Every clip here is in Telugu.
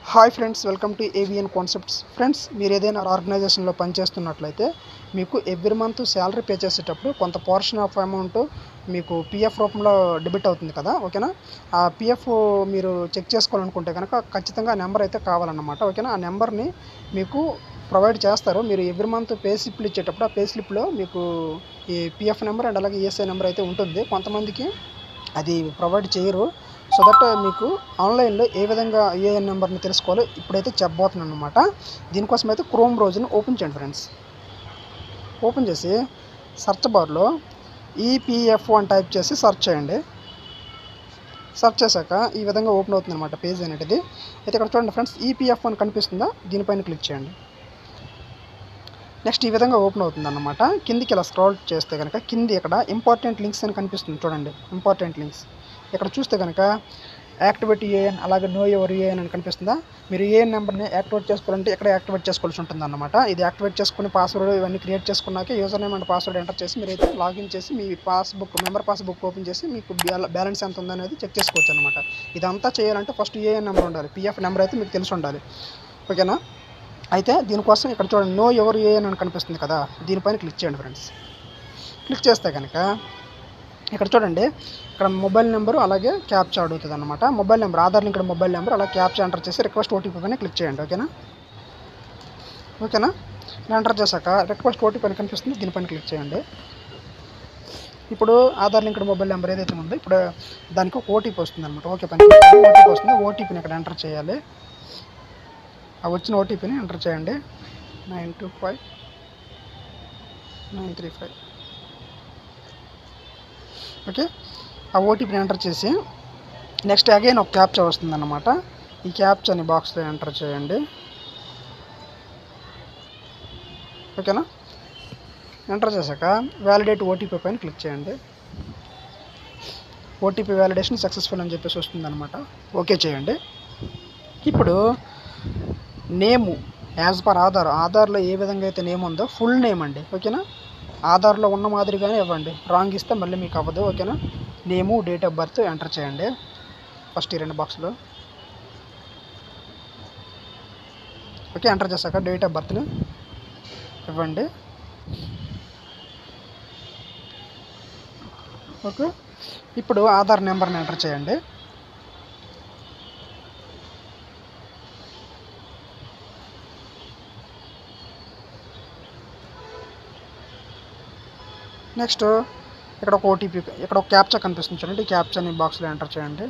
hi friends welcome to AVN concepts friends మీరు ఏదైనా ఆర్గనైజేషన్లో పనిచేస్తున్నట్లయితే మీకు ఎవ్రీ మంత్ శాలరీ పే చేసేటప్పుడు కొంత పోర్షన్ ఆఫ్ అమౌంట్ మీకు పిఎఫ్ రూపంలో డెబిట్ అవుతుంది కదా ఓకేనా ఆ పిఎఫ్ మీరు చెక్ చేసుకోవాలనుకుంటే కనుక ఖచ్చితంగా ఆ నెంబర్ అయితే కావాలన్నమాట ఓకేనా ఆ నెంబర్ని మీకు ప్రొవైడ్ చేస్తారు మీరు ఎవ్రీ మంత్ పే స్లిప్లు ఇచ్చేటప్పుడు ఆ పే స్లిప్లో మీకు ఈ పిఎఫ్ నెంబర్ అండ్ అలాగే ఈఎస్ఐ నెంబర్ అయితే ఉంటుంది కొంతమందికి అది ప్రొవైడ్ చేయరు సో దట్ మీకు ఆన్లైన్లో ఏ విధంగా ఏఎన్ నెంబర్ని తెలుసుకోవాలో ఇప్పుడైతే చెప్పబోతున్నాను అనమాట దీనికోసం అయితే క్రోమ్ బ్రౌజర్ని ఓపెన్ చేయండి ఫ్రెండ్స్ ఓపెన్ చేసి సెర్చ్ బార్లో ఈపీఎఫ్ అని టైప్ చేసి సెర్చ్ చేయండి సెర్చ్ చేశాక ఈ విధంగా ఓపెన్ అవుతుంది అనమాట పేజ్ అనేది అయితే ఇక్కడ చూడండి ఫ్రెండ్స్ ఈపీఎఫ్ అని కనిపిస్తుందా దీనిపైన క్లిక్ చేయండి నెక్స్ట్ ఈ విధంగా ఓపెన్ అవుతుంది అన్నమాట కిందికి ఇలా స్క్రాల్ చేస్తే కనుక కింది ఇక్కడ ఇంపార్టెంట్ లింక్స్ అని కనిపిస్తుంది చూడండి ఇంపార్టెంట్ లింక్స్ ఇక్కడ చూస్తే కనుక యాక్టివేట్ ఏఎన్ అలాగే నో ఎవర్ ఏఎన్ అని కనిపిస్తుందా మీరు ఏఎన్ నెంబర్ని యాక్టివేట్ చేసుకోవాలంటే ఇక్కడ యాక్టివేట్ చేసుకోవాల్సి ఉంటుంది అన్నమాట ఇది యాక్టివేట్ చేసుకుని పాస్వర్డ్ ఇవన్నీ క్రియేట్ చేసుకున్నాక user name and password enter చేసి మీరైతే లాగిన్ చేసి మీ పాస్బుక్ మెంబర్ పాస్బుక్ ఓపెన్ చేసి మీకు బ్యాలెన్స్ ఎంత ఉందనేది చెక్ చేసుకోవచ్చు అనమాట ఇదంతా చేయాలంటే ఫస్ట్ ఏఎన్ నెంబర్ ఉండాలి పిఎఫ్ నెంబర్ అయితే మీకు తెలిసి ఉండాలి ఓకేనా అయితే దీనికోసం ఇక్కడ చూడండి నో ఎవరు ఏఎన్ అని కనిపిస్తుంది కదా దీనిపైన క్లిక్ చేయండి ఫ్రెండ్స్ క్లిక్ చేస్తే కనుక ఇక్కడ చూడండి ఇక్కడ మొబైల్ నెంబర్ అలాగే క్యాప్చా అడుగుతుంది అనమాట mobile number Aadhaar link mobile number అలా క్యాప్చా ఎంటర్ చేసి రిక్వెస్ట్ ఓటీపీ పైన క్లిక్ చేయండి ఓకేనా ఓకేనా ఎంటర్ చేశాక రిక్వెస్ట్ ఓటీపీ అని కనిపిస్తుంది దీనిపైన క్లిక్ చేయండి ఇప్పుడు ఆధార్ లింక్ మొబైల్ నెంబర్ ఏదైతే ఉందో ఇప్పుడు దానికి ఒక ఓటీపీ వస్తుంది అనమాట ఓకే పని ఓటీపీ వస్తుంది ఓటీపీని ఇక్కడ ఎంటర్ చేయాలి ఆ వచ్చిన ఓటీపీని ఎంటర్ చేయండి nine two five nine three five okay ఆ ఓటీపీని ఎంటర్ చేసి నెక్స్ట్ అగైన్ ఒక క్యాప్చా వస్తుందన్నమాట ఈ క్యాప్చాని బాక్స్లో ఎంటర్ చేయండి ఓకేనా ఎంటర్ చేశాక వ్యాలిడేట్ ఓటీపీ పైన క్లిక్ చేయండి ఓటీపీ వ్యాలిడేషన్ సక్సెస్ఫుల్ అని చెప్పేసి వస్తుందన్నమాట ఓకే చేయండి ఇప్పుడు నేము యాజ్ పర్ ఆధార్ ఆధార్లో ఏ విధంగా అయితే నేమ్ ఉందో ఫుల్ నేమ్ అండి ఓకేనా ఆధార్లో ఉన్న మాదిరిగానే ఇవ్వండి రాంగ్ ఇస్తే మళ్ళీ మీకు అవ్వదు ఓకేనా name date of birth enter చేయండి ఫస్ట్ ఈ రెండు బాక్స్లో ఓకే ఎంటర్ చేశాక డేట్ ఆఫ్ బర్త్ని ఇవ్వండి ఓకే ఇప్పుడు ఆధార్ నెంబర్ని ఎంటర్ చేయండి నెక్స్ట్ ఇక్కడ ఒక ఓటీపీ ఇక్కడ ఒక క్యాప్చా కనిపిస్తుంది చూడండి ఈ క్యాప్చాని బాక్స్లో ఎంటర్ చేయండి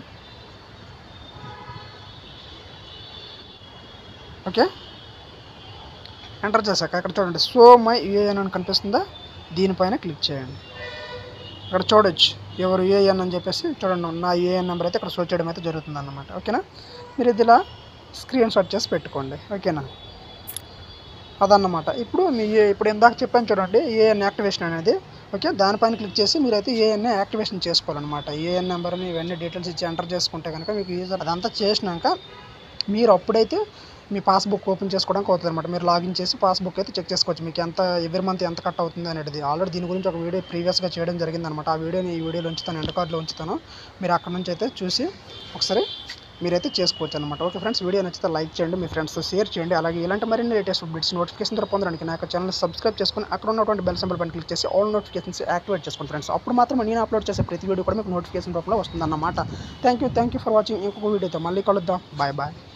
ఓకే ఎంటర్ చేశాక ఇక్కడ చూడండి సో మై యూఏఎన్ అని కనిపిస్తుందా దీనిపైన క్లిక్ చేయండి ఇక్కడ చూడొచ్చు ఎవరు యూఏఎన్ అని చెప్పేసి చూడండి నా యూఏఎన్ నెంబర్ అయితే ఇక్కడ షో చేయడం అయితే జరుగుతుంది అన్నమాట ఓకేనా మీరు ఇది ఇలా స్క్రీన్ షాట్ చేసి పెట్టుకోండి ఓకేనా అదన్నమాట ఇప్పుడు మీ ఏ- ఇప్పుడు ఇందాక చెప్పాను చూడండి ఏఎన్ యాక్టివేషన్ అనేది ఓకే దానిపైన క్లిక్ చేసి మీరైతే ఏఎన్ యాక్టివేషన్ చేసుకోవాలన్నమాట ఏఎన్ నెంబర్ని ఇవన్నీ డీటెయిల్స్ ఇచ్చి ఎంటర్ చేసుకుంటే కనుక మీకు యూజర్ అదంతా చేసినాక మీరు అప్పుడైతే మీ పాస్బుక్ ఓపెన్ చేసుకోవడానికి అవుతుంది అనమాట మీరు లాగిన్ చేసి పాస్బుక్ అయితే చెక్ చేసుకోవచ్చు మీకు ఎంత ఎవ్రీ మంత్ ఎంత కట్ అవుతుంది అనేది ఆల్రెడీ దీని గురించి ఒక వీడియో ప్రీవియస్గా చేయడం జరిగింది అనమాట ఆ వీడియోని ఈ వీడియోలో ఉంచుతాను ఎండ్ కార్డులో ఉంచుతాను మీరు అక్కడ నుంచి అయితే చూసి ఒకసారి మీరైతే చేసుకోవచ్చు అనమాట ఓకే ఫ్రెండ్స్ వీడియో నచ్చితే లైక్ చేయండి మీ ఫ్రెండ్స్తో షేర్ చేయండి అలాగే ఇలాంటి మరిన్ని లేటెస్ట్ అప్డేట్స్ నోటిఫికేషన్ ద్వారా పొందడానికి నా యొక్క ఛానల్ సబ్స్క్రైబ్ చేసుకుని అక్కడ ఉన్నటువంటి బెల్ సింబల్ పైన క్లిక్ చేసి ఆల్ నోటిఫికేషన్స్ యాక్టివేట్ చేసుకోండి ఫ్రెండ్స్ అప్పుడు మాత్రం నేను అప్లోడ్ చేసే ప్రతి వీడియో కూడా మీకు నోటిఫికేషన్ రూపంలో వస్తుందన్నమాట thank you thank you for watching ఇంకొక వీడియోతో మళ్ళీ కలుద్దాం బాయ్ బాయ్